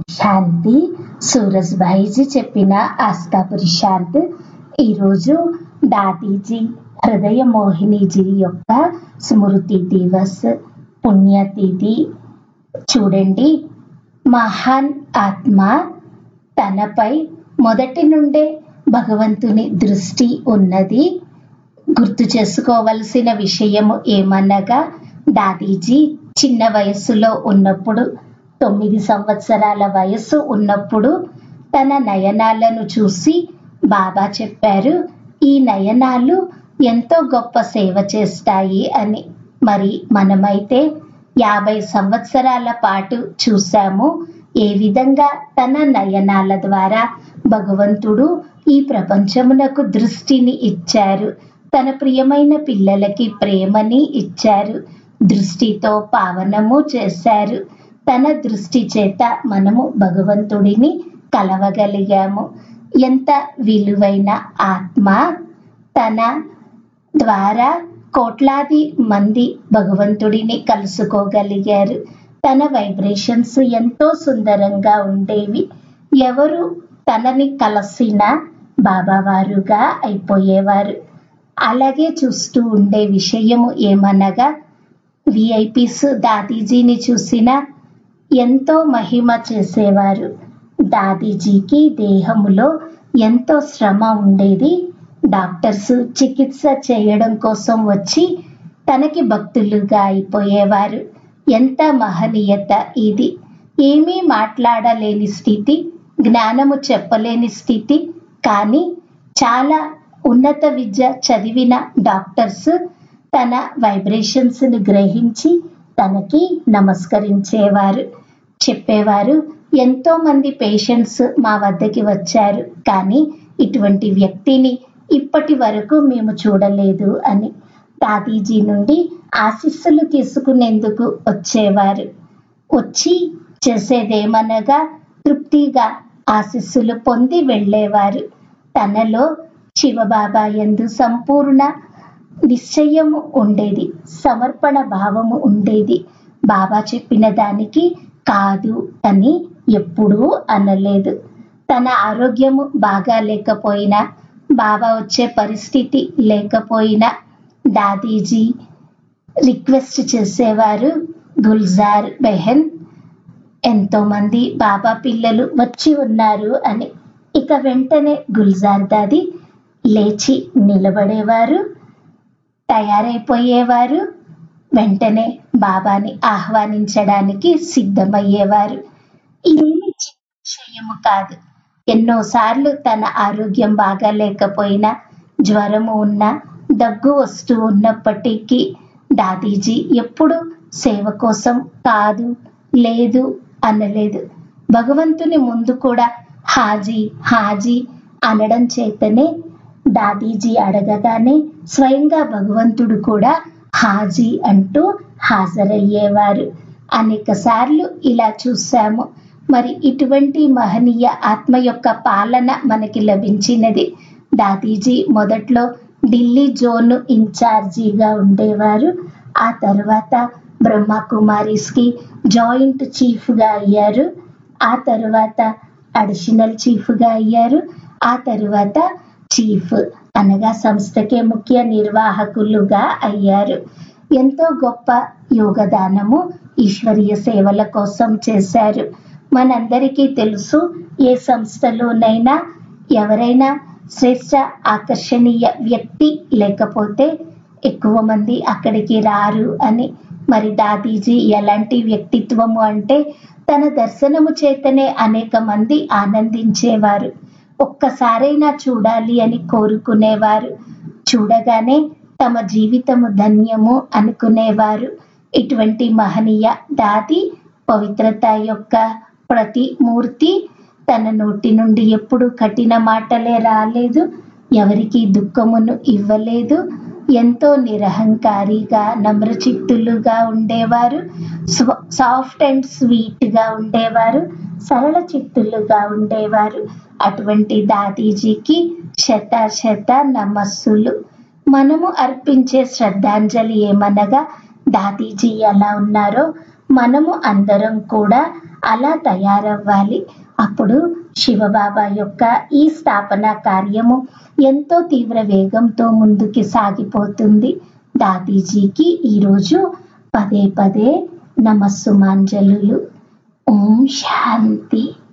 శాంతి సూరజ్ భాయిజీ చెప్పిన ఆస్థాపురి శాంత్ ఈరోజు దాదీజీ హృదయ మోహినీజీ యొక్క స్మృతి దివస్ పుణ్యతిథి చూడండి మహాన్ ఆత్మ తనపై మొదటి నుండే భగవంతుని దృష్టి ఉన్నది గుర్తు చేసుకోవలసిన విషయము ఏమనగా దాదీజీ చిన్న వయస్సులో ఉన్నప్పుడు తొమ్మిది సంవత్సరాల వయస్సు ఉన్నప్పుడు తన నయనాలను చూసి బాబా చెప్పారు ఈ నయనాలు ఎంతో గొప్ప సేవ చేస్తాయి అని మరి మనమైతే యాభై సంవత్సరాల పాటు చూశాము ఏ విధంగా తన నయనాల ద్వారా భగవంతుడు ఈ ప్రపంచమునకు దృష్టిని ఇచ్చారు తన ప్రియమైన పిల్లలకి ప్రేమని ఇచ్చారు దృష్టితో పావనము చేశారు తన దృష్టి చేత మనము భగవంతుడిని కలవగలిగాము ఎంత విలువైన ఆత్మ తన ద్వారా కోట్లాది మంది భగవంతుడిని కలుసుకోగలిగారు తన వైబ్రేషన్స్ ఎంతో సుందరంగా ఉండేవి ఎవరు తనని కలిసిన బాబావారుగా అయిపోయేవారు అలాగే చూస్తూ ఉండే విషయము ఏమనగా విఐపీస్ దాదీజీని చూసిన ఎంతో మహిమ చేసేవారు దాదీజీకి దేహములో ఎంతో శ్రమ ఉండేది డాక్టర్స్ చికిత్స చేయడం కోసం వచ్చి తనకి భక్తులుగా అయిపోయేవారు ఎంత మహనీయత ఇది ఏమీ మాట్లాడలేని స్థితి జ్ఞానము చెప్పలేని స్థితి కానీ చాలా ఉన్నత విద్య చదివిన డాక్టర్స్ తన వైబ్రేషన్స్ ని గ్రహించి తనకి నమస్కరించేవారు చెప్పేవారు ఎంతో మంది పేషెంట్స్ మా వద్దకి వచ్చారు కానీ ఇటువంటి వ్యక్తిని ఇప్పటి వరకు మేము చూడలేదు అని దాదీజీ నుండి ఆశీస్సులు తీసుకునేందుకు వచ్చేవారు వచ్చి చేసేదేమనగా తృప్తిగా ఆశీస్సులు పొంది వెళ్ళేవారు తనలో శివబాబా ఎందు సంపూర్ణ నిశ్చయము ఉండేది సమర్పణ భావము ఉండేది బాబా చెప్పిన దానికి కాదు అని ఎప్పుడూ అనలేదు తన ఆరోగ్యము బాగా లేకపోయినా బాబా వచ్చే పరిస్థితి లేకపోయినా దాదీజీ రిక్వెస్ట్ చేసేవారు గుల్జార్ బెహన్ ఎంతో మంది బాబా పిల్లలు వచ్చి ఉన్నారు అని ఇక వెంటనే గుల్జార్ దాది లేచి నిలబడేవారు తయారైపోయేవారు వెంటనే బాబాని ఆహ్వానించడానికి సిద్ధమయ్యేవారు ఇదేమి చిన్న విషయము కాదు ఎన్నోసార్లు తన ఆరోగ్యం బాగా లేకపోయినా జ్వరము ఉన్నా దగ్గు వస్తూ ఉన్నప్పటికీ దాదీజీ ఎప్పుడు సేవ కోసం కాదు లేదు అనలేదు భగవంతుని ముందు కూడా హాజీ హాజీ అనడం చేతనే దాదీజీ అడగగానే స్వయంగా భగవంతుడు కూడా హాజీ అంటూ హాజరయ్యేవారు అనేక సార్లు ఇలా చూసాము మరి ఇటువంటి మహనీయ ఆత్మ యొక్క పాలన మనకి లభించినది దాదీజీ మొదట్లో ఢిల్లీ జోన్ ఇన్ఛార్జిగా ఉండేవారు ఆ తర్వాత బ్రహ్మకుమారీస్ కి జాయింట్ చీఫ్ గా అయ్యారు ఆ తర్వాత అడిషనల్ చీఫ్ గా అయ్యారు ఆ తర్వాత చీఫ్ అనగా సంస్థకే ముఖ్య నిర్వాహకులుగా అయ్యారు ఎంతో గొప్ప యోగదానము ఈశ్వరీయ సేవల కోసం చేశారు మనందరికీ తెలుసు ఏ సంస్థలోనైనా ఎవరైనా శ్రేష్ట ఆకర్షణీయ వ్యక్తి లేకపోతే ఎక్కువ మంది అక్కడికి రారు అని మరి దాదీజీ ఎలాంటి వ్యక్తిత్వము అంటే తన దర్శనము చేతనే అనేక మంది ఆనందించేవారు ఒక్కసారైనా చూడాలి అని కోరుకునేవారు చూడగానే తమ జీవితము ధన్యము అనుకునేవారు ఇటువంటి మహనీయ దాది పవిత్రత యొక్క ప్రతి మూర్తి తన నోటి నుండి ఎప్పుడు కఠిన మాటలే రాలేదు ఎవరికి దుఃఖమును ఇవ్వలేదు ఎంతో నిరహంకారిగా నమ్రచిత్తులుగా ఉండేవారు సాఫ్ట్ అండ్ స్వీట్ గా ఉండేవారు సరళ చిత్తులుగా ఉండేవారు అటువంటి దాదీజీకి శత శత నమస్సులు మనము అర్పించే శ్రద్ధాంజలి ఏమనగా దాదీజీ ఎలా ఉన్నారో మనము అందరం కూడా అలా తయారవ్వాలి అప్పుడు శివబాబా యొక్క ఈ స్థాపన కార్యము ఎంతో తీవ్ర వేగంతో ముందుకి సాగిపోతుంది దాదీజీకి ఈరోజు పదే పదే నమస్సుమాంజలు ఓం శాంతి